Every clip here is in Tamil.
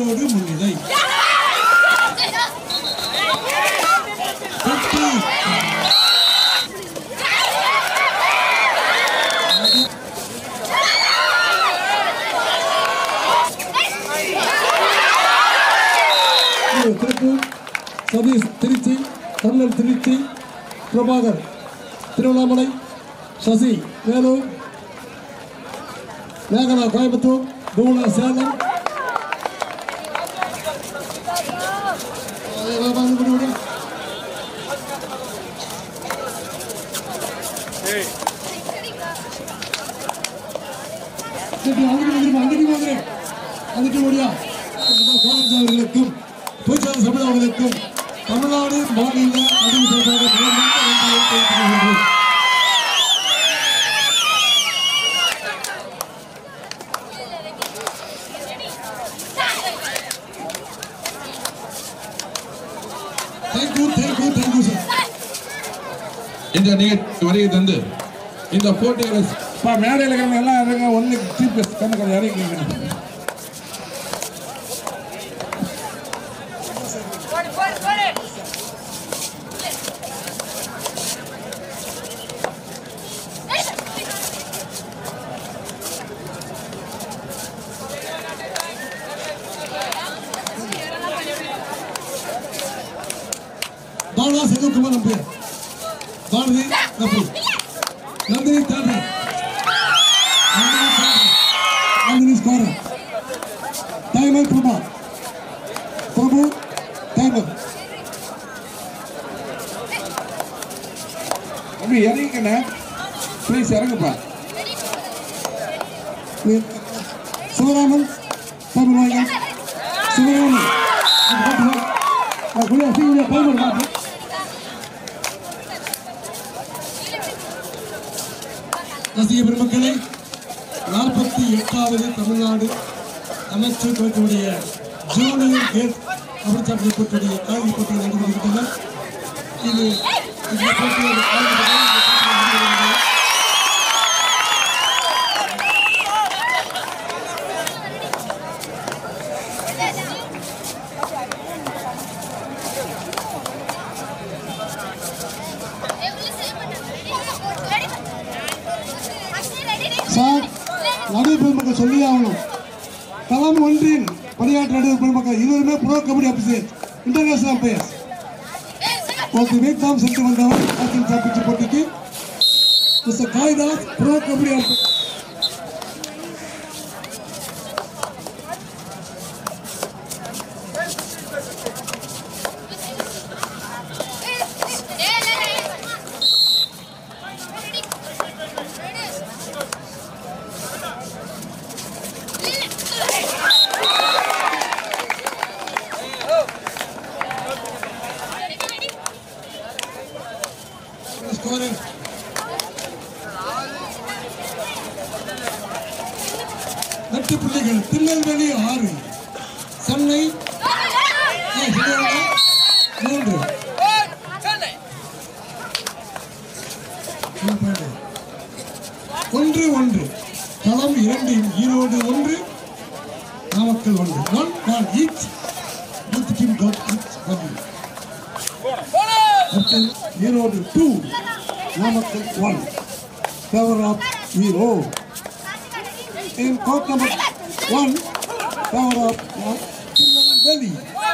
ஈரோடு முன்னிலை வெற்றி. இது திருப்பூர் சதீஷ் திருச்சி கர்னல் திருச்சி பிரபாகர் திருவண்ணாமலை சசி வேலூர் மேகனா கோயம்புத்தூர் பூனா சேலம் ஏய், வா, வா, விடு, விடு. சரி, அங்கிட்டு வந்துருமா, அங்கிட்டு வாங்க. அங்கிட்டு ஓடியா. கோவிந்தா அவர்களுக்கும் பூச்சாரி சபை அவர்களுக்கும் தமிழ்நாடு மாநில அறிவு தொடர்பாக நிலைமைக்கு நன்றியை தெரிவித்துக் கொள்கிறேன். Thank you, thank you, thank you, sir. இந்த நிகழ்ச்சி வருகை தந்து இந்த போட்டிகளை இப்போ மேடையில் இருக்கிறவங்க எல்லாம் இருங்க ஒன்று சீஃப் கெஸ்ட் கண்ணு கொஞ்சம் இறங்கிக்கங்க பாலா செல்வகுமார் நம்பியார் பாரதி நம்பி நந்தினி தாண்டா நந்தினி தாண்டா Nandini scorer timer Prabha Prabhu timer அப்படி இறங்கிக்கண்ணே ப்ளீஸ் இறங்குப்பா சிவராமன் டைமர் வாங்க சிவராமன் குடியா சீக்கிரம் டைமர் வாங்க ரசிக பெருமக்களே நாற்பத்தி எட்டாவது தமிழ்நாடு அமைச்சர் கோட்டையுடைய ஜூனியர் கேட் அமிர்தாபுரி போட்டியுடைய கால்வி போட்டிகள் நடைபெறுகின்றன இது இந்த போட்டியோட கால்வி போட்டி இந்த போட்டியில் நடைபெறுகிறது. சார் நடுவர் பெருமக்கள் சொல்லி ஆகணும் களம் ஒன்றில் பணியாற்ற நடுவர் பெருமக்கள் இருவருமே pro kabaddi Abhishek international umpires okay Vietnam சென்று வந்தவர் ஆசியன் சாம்பியன்ஷிப் போட்டிக்கு mister Kalidas pro kabaddi umpire scorer எட்டு புள்ளிகள் திருநெல்வேலி ஆறு சென்னை ஏ, சிதம்பரம் மூன்று என்ன பாரு? ஒன்று ஒன்று களம் இரண்டு ஈரோடு ஒன்று நாமக்கல் ஒன்று one one each both team got each one அடுத்து Erode two Namakkal one favour of Erode in court number one, power of Tirunelveli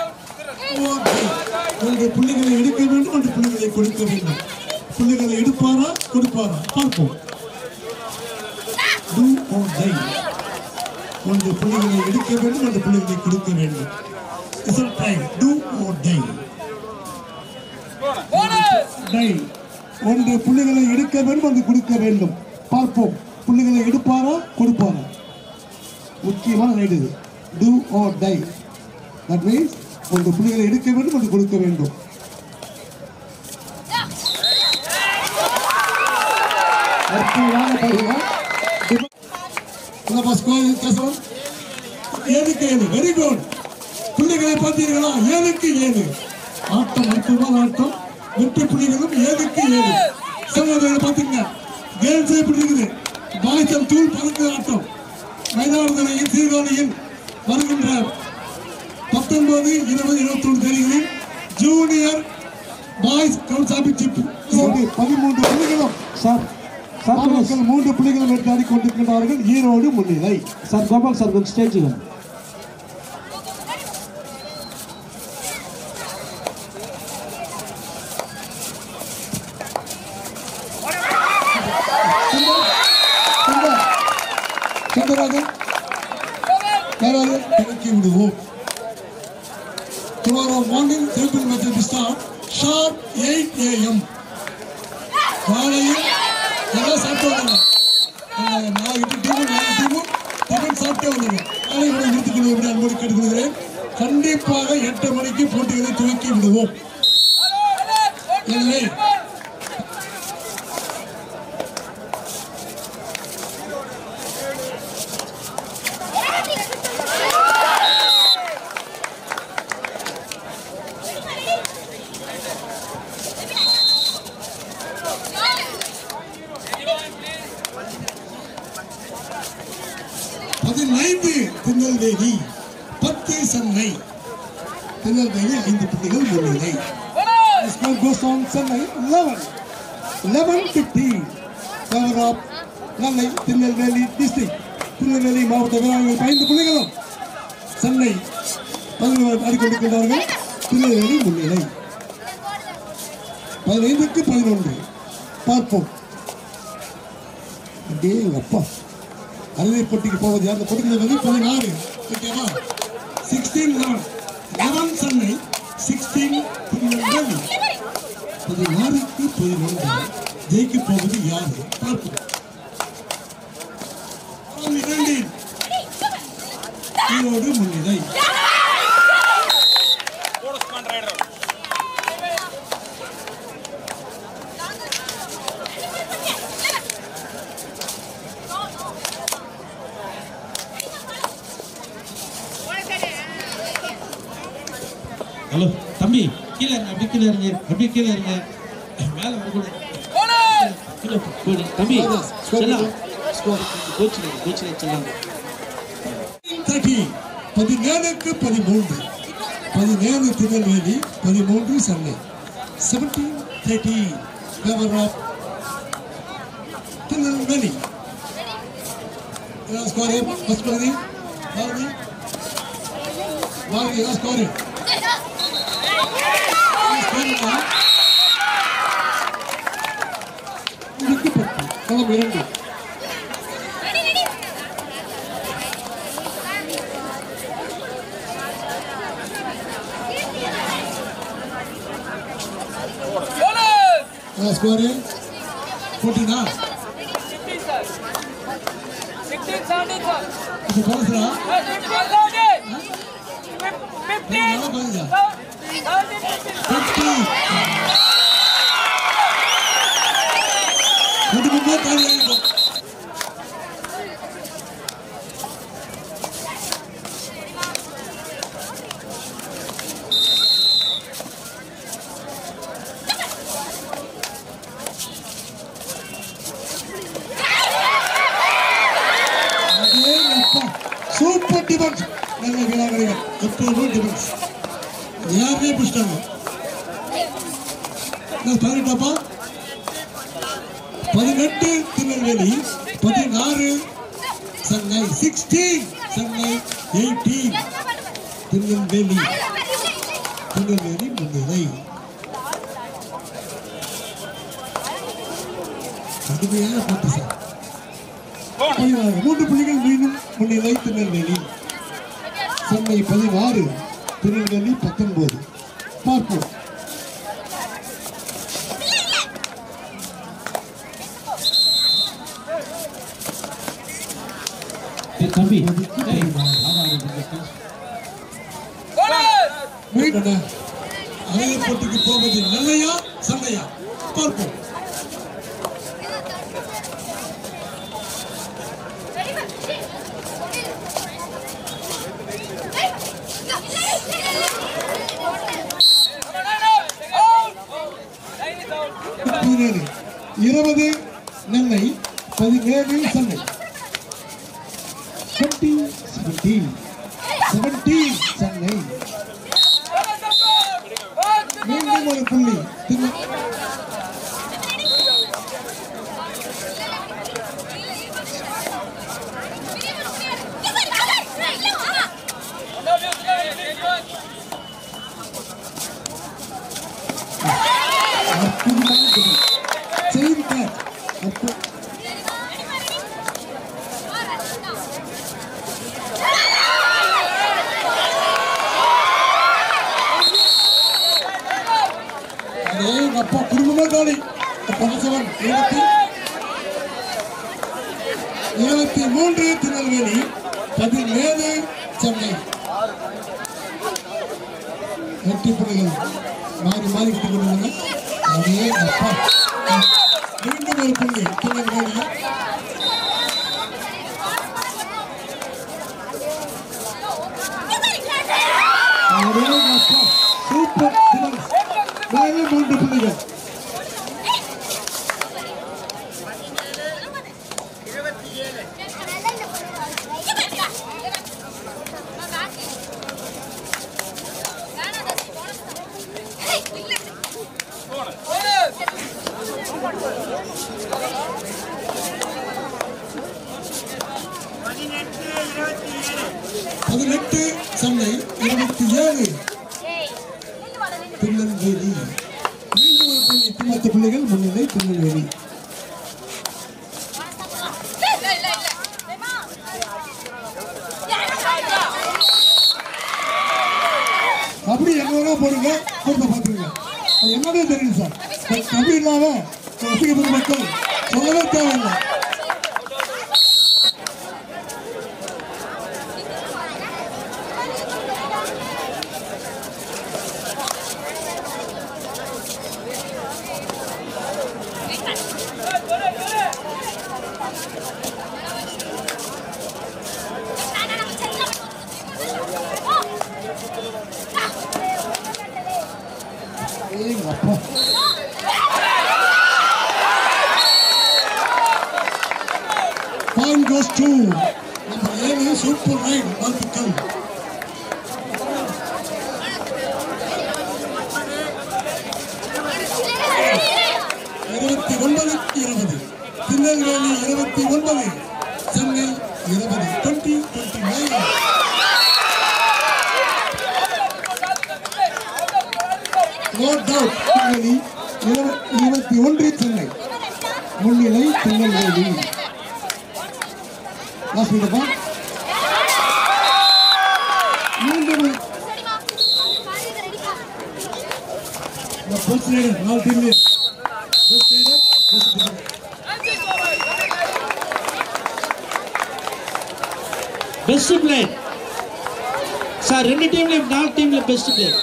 ஒன்று புள்ளிகளை எடுக்க வேண்டும் ஒன்று புள்ளிகளை கொடுக்க வேண்டும் புள்ளிகளை எடுப்பாரா கொடுப்பாரா பார்ப்போம் Do or die. ஒன்று புள்ளிகளை எடுக்க வேண்டும் ஒன்று புள்ளிகளை கொடுக்க வேண்டும் Is it time? Do or die. Die. ஒன்று புள்ளிகளை எடுக்க வேண்டும் ஒன்று கொடுக்க வேண்டும் பார்ப்போம் புள்ளிகளை எடுப்பாரா கொடுப்பாரா முக்கியமான ரைடு இது do or die that means ஒன்று புள்ளிகளை எடுக்க வேண்டும் ஒன்று கொடுக்க வேண்டும் அற்புதமான பருவம் என்னப்பா ஸ்கோர் வித்தியாசம் ஏழுக்கு ஏழு வெரி குட் புள்ளிகளை பார்த்தீர்களா ஏழுக்கு ஏழு ஆட்டம் அற்புதமான ஆட்டம் வெற்றி புள்ளிகளும் ஏழுக்கு ஏழு சகோதரர்களை பார்த்தீங்க கேம்ஸ் எப்படி இருக்குது பாய்சல் தூள் பறந்து ஆட்டம் மைதானத்தில் சீர்காழியில் வருகின்ற பத்தொன்பது இருபது இருபத்தி ஒன்று தேதிகளில் ஜூனியர் பாய்ஸ் கவுன் சாம்பியன்ஷிப் பதிமூன்று புள்ளிகளும் சார் சார் மாணவர்கள் மூன்று புள்ளிகளும் எடுத்து ஆடிக்கொண்டிருக்கின்றார்கள் ஈரோடு முன்னிலை சார் கோபால் சார் கொஞ்சம் ஸ்டேஜுக்கு சுந்தர், சுந்தரராஜன் யாராவது இறக்கி விடுவோம் tomorrow morning temple match will start sharp 8 am காலையில் எல்லாம் சாப்பிட்டு வந்துடலாம் அந்த நான் எட்டு டீமும் நாலு டீமும் டிஃபன் சாப்பிட்டே வந்துடும் காலை கூட நிறுத்திக் கொள்வது அன்போடு கேட்டுக்கொள்கிறேன் கண்டிப்பாக எட்டு மணிக்கு போட்டிகளை துவக்கி விடுவோம் எனவே பதினைந்து திருநெல்வேலி பத்து சென்னை திருநெல்வேலி ஐந்து புள்ளிகள் முன்னிலை Score goes on Chennai 11 11 15 cover up Nellai Tirunelveli district Tirunelveli மாவட்ட வீரர்கள் ஐந்து புள்ளிகளும் சென்னை பதினோரு ஆடிக்கொண்டிருக்கின்றார்கள் திருநெல்வேலி முன்னிலை பதினைந்துக்கு பதினொன்று பார்ப்போம் அப்படியே எங்க அப்பா அறுதி போட்டிக்கு போவது யார் அந்த போட்டிக்கு வந்து பதினாறு ஓகேவா sixteen eleven eleven Chennai sixteen Tirunelveli பதினாறுக்கு பதினொன்று ஜெயிக்க போவது யார் பார்ப்போம் ஆம், இரண்டில் ஈரோடு முன்னிலை ஹலோ தம்பி கீழே இருங்க அப்படி கீழே இருங்க அப்படி கீழே இருங்க மேலே வரக்கூடாது கீழே போடு தம்பி செல்லாம் கோச்சில் கோச்சில் செல்லாம் தேர்ட்டி பதினேழுக்கு பதிமூன்று பதினேழு திருநெல்வேலி பதிமூன்று Chennai seventeen thirty favour of Tirunelveli என்ன ஸ்கோர் ஃபர்ஸ்ட் பகுதி பாரதி பாரதி என்ன ஸ்கோர் களம் இரண்டு என்ன ஸ்கோர் போட்டினா இப்போ போனதுடா நல்லா பாருங்க ஃபிஃப்டி குடும்பமே காலி ஆகிடும் அடேங்கப்பா. சூப்பர் டிஃபென்ஸ் நல்ல வீராங்கனைகள் எப்போதும் டிஃபென்ஸ் யாருமே பிடிச்சிட்டாங்க நான் பதினெட்டாப்பா பதினெட்டு திருநெல்வேலி பதினாறு சென்னை சிக்ஸ்டீன் சென்னை எயிட்டீன் திருநெல்வேலி திருநெல்வேலி முன்னிலை கடுமையான போட்டி சார் பதினாறு மூன்று புள்ளிகள் மீண்டும் முன்னிலை திருநெல்வேலி சென்னை பதினாறு திருநெல்வேலி பத்தொன்பது பார்ப்போம் ஏய், தம்பி ஏய், மீண்டும் அரைய போட்டிக்கு போவது நல்லையா சண்டையா பார்ப்போம் பதினேழு இருபது நெல்லை பதினேழு Chennai twenty seventeen seventeen Chennai மீண்டும் ஒரு புள்ளி திரு- அற்புதமான திரு- செயின் கேட் அற்பு- அதே எங்க அப்பா குடும்பமே காலி பரசவன் இருபத்தி இருபத்தி மூன்று திருநெல்வேலி பதினேழு சென்னை எட்டு புள்ளிகள் மாறி மாறி கிட்டு கொண்டு அதே எங்க அப்பா மீண்டும் ஒரு புள்ளி திருநெல்வேலி அதே எங்க அப்பா சூப்பர் தினஸ் மேலே மூன்று புள்ளிகள் பதினெட்டு சென்னை இருபத்தி ஏழு திருநெல்வேலி மீண்டும் ஒரு புள்ளி பத்து புள்ளிகள் முன்னிலை திருநெல்வேலி அப்படி எங்க வேணா போடுங்க கொடுத்த பாத்துருங்க அது என்னன்னே தெரியும் சார் பட் அப்படி இல்லாம ரசிக பெருமக்கள் சொல்லவே தேவையில்லை ஏங்க அப்பா Point goes to number ஏழு சூப்பர் ரைட் வாழ்த்துக்கள் இருபத்தி ஒன்பதுக்கு இருபது திருநெல்வேலி இருபத்தி ஒன்பது சென்னை இருபது twenty twenty nine no doubt Tirunelveli இருப- இருபத்தி ஒன்று சென்னை முன்னிலை திருநெல்வேலி லாஸ்ட் மினிட் மீண்டும் இந்த பெஸ்ட் ரைடர் நாலு டீம்ல best raider best defender best player sir ரெண்டு டீம்லயும் நாலு டீம்ல பெஸ்ட் பிளேயர்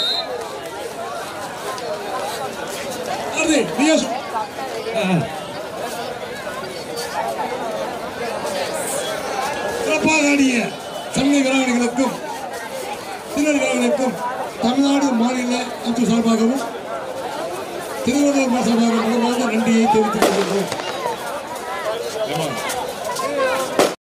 அது நியாஸ் சிறப்பாக ஆடிய சென்னை வீராங்கனைகளுக்கும் திருநெல் வீராங்கனைக்கும் தமிழ்நாடு மாநில அமைச்சர் சார்பாகவும் திருவள்ளுவர் சார்பாகவும் மனமார்ந்த நன்றியை தெரிவித்துக் கொள்கிறோம்